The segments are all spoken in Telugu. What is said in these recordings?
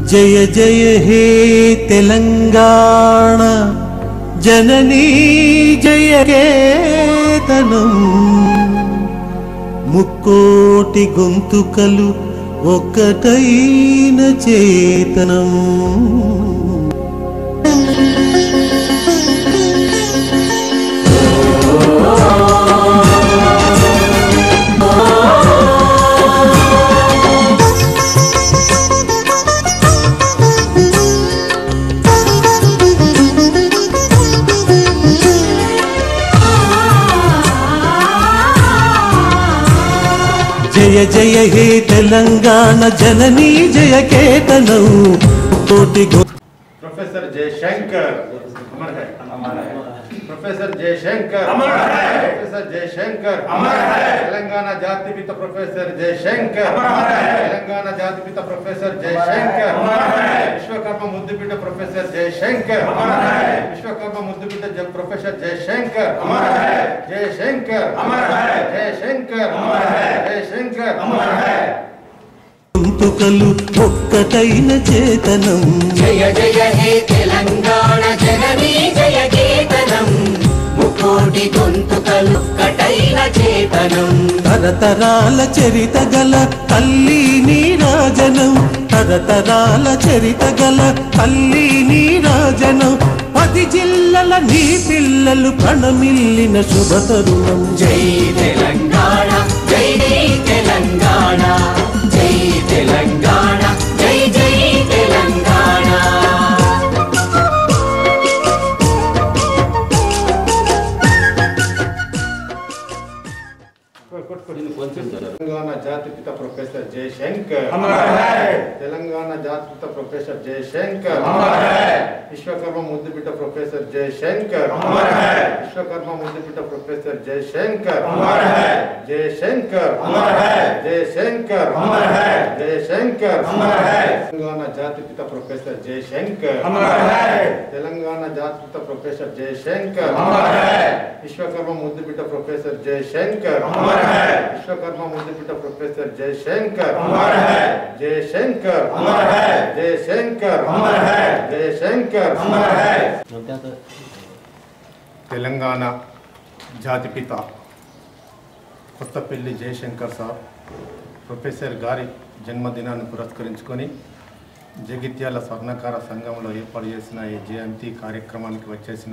జయ జయ హే తెలంగాణ జననీ జయ కేతనం ముక్కోటి గొంతుకలు ఒక్కటైన చేతనం జయ జయ హే తెలంగాణ జననీ జయ కేతనం కోటి గొ- प्रोफेसर जयशंकर अमर है अमर है प्रोफेसर जयशंकर अमर है। प्रोफेसर जयशंकर अमर है। तेलंगाना जाति पिता प्रोफेसर जयशंकर अमर है। तेलंगाना जाति पिता प्रोफेसर जयशंकर अमर है। विश्वकर्म मुद्दुबिड्ड प्रोफेसर जयशंकर अमर है। विश्वकर्म मुद्दुबिड्ड जब प्रोफेसर जयशंकर अमर है। जयशंकर अमर है। जयशंकर अमर है। जयशंकर अमर है గొంతుకలు ఒక్కటైన చేతనం జయ జయ హే తెలంగాణ జననీ జయ కేతనం ముకోటి గొంతుకలు కటైన చేతనం తరతరాల చరిత గల తల్లి నీరాజనం తరతరాల చరిత గల తల్లి నీరాజనం పది జిల్లల నీ పిల్లలు ప్రణమిల్లిన శుభ తరుణం జై తెలంగాణ జై జై తెలంగాణ జై తెలంగాణ జై జై తెలంగాణ తెలంగాణ జాతి పిత ప్రొఫెసర్ జయశంకర్ अमर है తెలంగాణ జాతి పిత ప్రొఫెసర్ జయశంకర్ अमर है విశ్వకర్మ ముద్దుబిడ్డ ప్రొఫెసర్ జయశంకర్ अमर है విశ్వకర్మ ముద్దుబిడ్డ ప్రొఫెసర్ జయశంకర్ अमर है జయశంకర్ अमर है జయశంకర్ अमर है జయశంకర్ अमर है తెలంగాణ జాతి పిత ప్రొఫెసర్ జయశంకర్ अमर है తెలంగాణ జాతి పిత ప్రొఫెసర్ జయశంకర్ अमर है విశ్వకర్మ ముద్దుబిడ్డ ప్రొఫెసర్ జయశంకర్ अमर है విశ్వకర్మ ముద్దుబిడ్డ ప్రొఫెసర్ జయశంకర్ अमर है జయశంకర్ अमर है జయశంకర్ अमर है జయశంకర్ अमर है తెలంగాణ జాతిపిత కొత్తపల్లి జయశంకర్ సార్ ప్రొఫెసర్ గారి జన్మదినాన్ని పురస్కరించుకొని జగిత్యాల స్వర్ణకార సంఘంలో ఏర్పాటు చేసిన ఈ జయంతి కార్యక్రమానికి వచ్చేసిన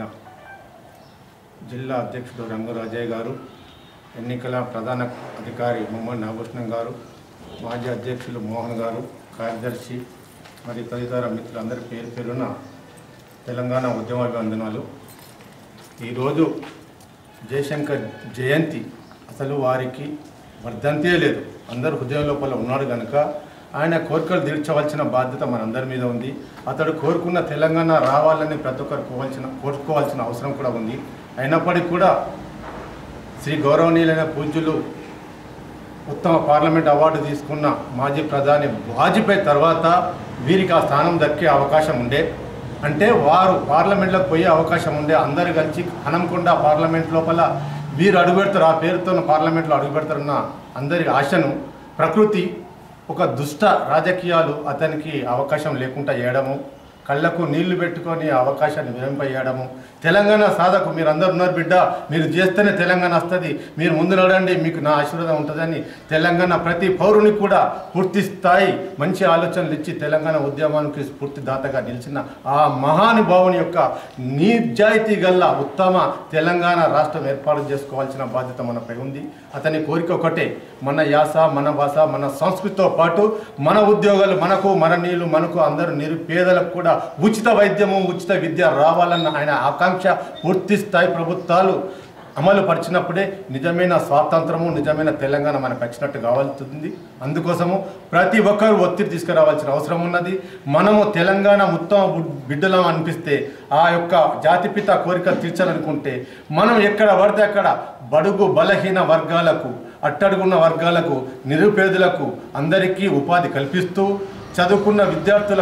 జిల్లా అధ్యక్షుడు రంగురాజయ్య గారు ఎన్నికల ప్రధాన అధికారి మొహమ్మద్ నాగభూషణం గారు మాజీ అధ్యక్షులు మోహన్ గారు కార్యదర్శి మరియు తదితర మిత్రులందరి పేరు పేరున తెలంగాణ ఉద్యమాభివందనాలు ఈరోజు జయశంకర్ జయంతి అసలు వారికి వర్ధంతే లేదు అందరు హృదయం లోపల ఉన్నాడు కనుక ఆయన కోరికలు తీర్చవలసిన బాధ్యత మనందరి మీద ఉంది అతడు కోరుకున్న తెలంగాణ రావాలని ప్రతి ఒక్కరు కోవాల్సిన కోరుకోవాల్సిన అవసరం కూడా ఉంది అయినప్పటికీ కూడా శ్రీ గౌరవనీయులైన పూజ్యులు ఉత్తమ పార్లమెంట్ అవార్డు తీసుకున్న మాజీ ప్రధాని వాజ్పేయి తర్వాత వీరికి ఆ స్థానం దక్కే అవకాశం ఉండే అంటే వారు పార్లమెంట్లోకి పోయే అవకాశం ఉండే అందరు కలిసి హనంకొండ పార్లమెంట్ లోపల వీరు అడుగుపెడతారు ఆ పేరుతో పార్లమెంట్లో అడుగుపెడతారన్న అందరి ఆశను ప్రకృతి ఒక దుష్ట రాజకీయాలు అతనికి అవకాశం లేకుండా చేయడము కళ్ళకు నీళ్లు పెట్టుకొని ఆ అవకాశాన్ని విరంపయ్యడము తెలంగాణ సాధకు మీరు అందరు ఉన్నారు బిడ్డ మీరు చేస్తేనే తెలంగాణ వస్తుంది మీరు ముందు నడండి మీకు నా ఆశీర్వాదం ఉంటుందని తెలంగాణ ప్రతి పౌరుని కూడా పూర్తి స్థాయి మంచి ఆలోచనలు ఇచ్చి తెలంగాణ ఉద్యమానికి స్ఫూర్తిదాతగా నిలిచిన ఆ మహానుభావుని యొక్క నిజాయితీ గల్ల ఉత్తమ తెలంగాణ రాష్ట్రం ఏర్పాటు చేసుకోవాల్సిన బాధ్యత మనపై ఉంది అతని కోరిక ఒకటే మన యాస మన భాష మన సంస్కృతితో పాటు మన ఉద్యోగాలు మనకు మన నీళ్ళు మనకు అందరూ నిరుపేదలకు కూడా ఉచిత వైద్యము ఉచిత విద్య రావాలన్న ఆయన ఆకాంక్ష పూర్తి స్థాయి ప్రభుత్వాలు అమలు పరిచినప్పుడే నిజమైన స్వాతంత్రము నిజమైన తెలంగాణ మనకు వచ్చినట్టు కావాల్సింది అందుకోసము ప్రతి ఒక్కరు ఒత్తిడి తీసుకురావాల్సిన అవసరం ఉన్నది మనము తెలంగాణ ఉత్తమ బు- బిడ్డలం అనిపిస్తే ఆ యొక్క జాతిపిత కోరిక తీర్చాలనుకుంటే మనం ఎక్కడ పడితే అక్కడ బడుగు బలహీన వర్గాలకు అట్టడుగున్న వర్గాలకు నిరుపేదలకు అందరికీ ఉపాధి కల్పిస్తూ చదువుకున్న విద్యార్థులకు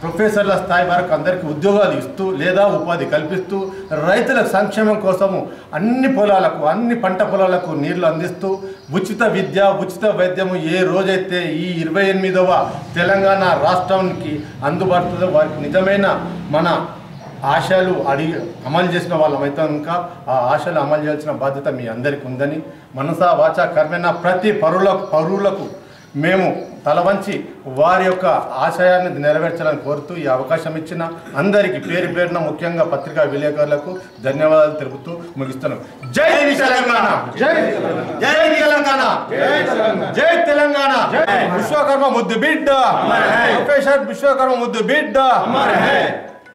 ప్రొఫెసర్ల స్థాయి వరకు అందరికీ ఉద్యోగాలు ఇస్తూ లేదా ఉపాధి కల్పిస్తూ రైతుల సంక్షేమం కోసము అన్ని పొలాలకు అన్ని పంట పొలాలకు నీళ్లు అందిస్తూ ఉచిత విద్య ఉచిత వైద్యము ఏ రోజైతే ఈ ఇరవై ఎనిమిదవ తెలంగాణ రాష్ట్రానికి అందుబాటులో వారికి నిజమైన మన ఆశలు అడిగి అమలు చేసిన వాళ్ళమైతే ఇంకా ఆ ఆశలు అమలు చేయాల్సిన బాధ్యత మీ అందరికీ ఉందని మనసా వాచ కర్మేణ ప్రతి పరులకు పరువులకు మేము తల వంచి వారి యొక్క ఆశయాన్ని నెరవేర్చాలని కోరుతూ ఈ అవకాశం ఇచ్చిన అందరికీ పేరు పేరున ముఖ్యంగా పత్రికా విలేకరులకు ధన్యవాదాలు తెలుపుతూ ముగిస్తున్నాం జై తెలంగాణ జై జై తెలంగాణ జై తెలంగాణ విశ్వకర్మ ముద్దు బిడ్డ ప్రొఫెసర్ విశ్వకర్మ ముద్దు బిడ్డ